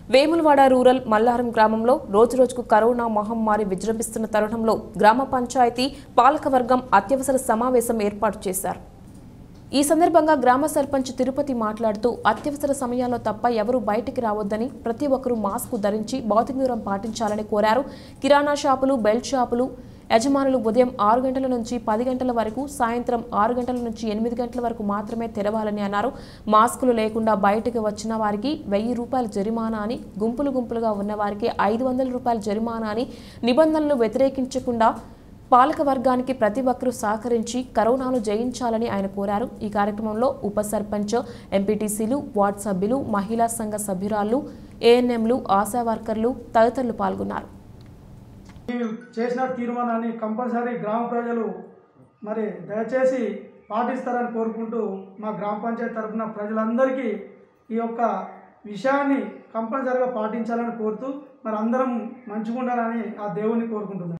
Vemulawada rural Mallaram గ్రామంలో రోజురోజుకు corona మహమ్మారి విజృంభిస్తున్న తరుణంలో గ్రామ పంచాయతీ పాలకవర్గం అత్యవసర సమావేశం ఏర్పాటు చేశారు ఈ సందర్భంగా గ్రామ సర్పంచ్ తిరుపతి మాట్లాడుతూ అత్యవసర సమయాల్లో తప్ప ఎవరూ బయటికి రావద్దని ప్రతి ఒక్కరూ మాస్క్ ధరించి భౌతిక దూరం పాటించాలని కోరారు కిరాణా షాపులు బెల్ట్ షాపులు యజమానులు ఉదయం ఆరు గంటల నుంచి పది గంటల వరకు సాయంత్రం ఆరు గంటల నుంచి ఎనిమిది గంటల వరకు మాత్రమే తెరవాలని అన్నారు మాస్కులు లేకుండా బయటకు వచ్చిన వారికి వెయ్యి రూపాయల జరిమానా అని గుంపులు గుంపులుగా ఉన్న వారికి ఐదు వందల రూపాయల జరిమానా అని నిబంధనలు వ్యతిరేకించకుండా పాలక వర్గానికి ప్రతి ఒక్కరూ సహకరించి కరోనాను జయించాలని ఆయన కోరారు ఈ కార్యక్రమంలో ఉప సర్పంచ్ ఎంపీటీసీలు వార్డు సభ్యులు మహిళా సంఘ సభ్యురాలు ఏఎన్ఎంలు ఆశా వర్కర్లు తదితరులు పాల్గొన్నారు ఈ చేసిన తీర్మానాన్ని కంపల్సరీ గ్రామ ప్రజలు మరి దయచేసి పాటిస్తారని కోరుకుంటూ మా గ్రామ పంచాయతీ తరఫున ప్రజలందరికీ ఈ యొక్క విషయాన్ని కంపల్సరీగా పాటించాలని కోరుతూ మరి అందరం మంచిగా ఉండాలని ఆ దేవుణ్ణి కోరుకుంటున్నాను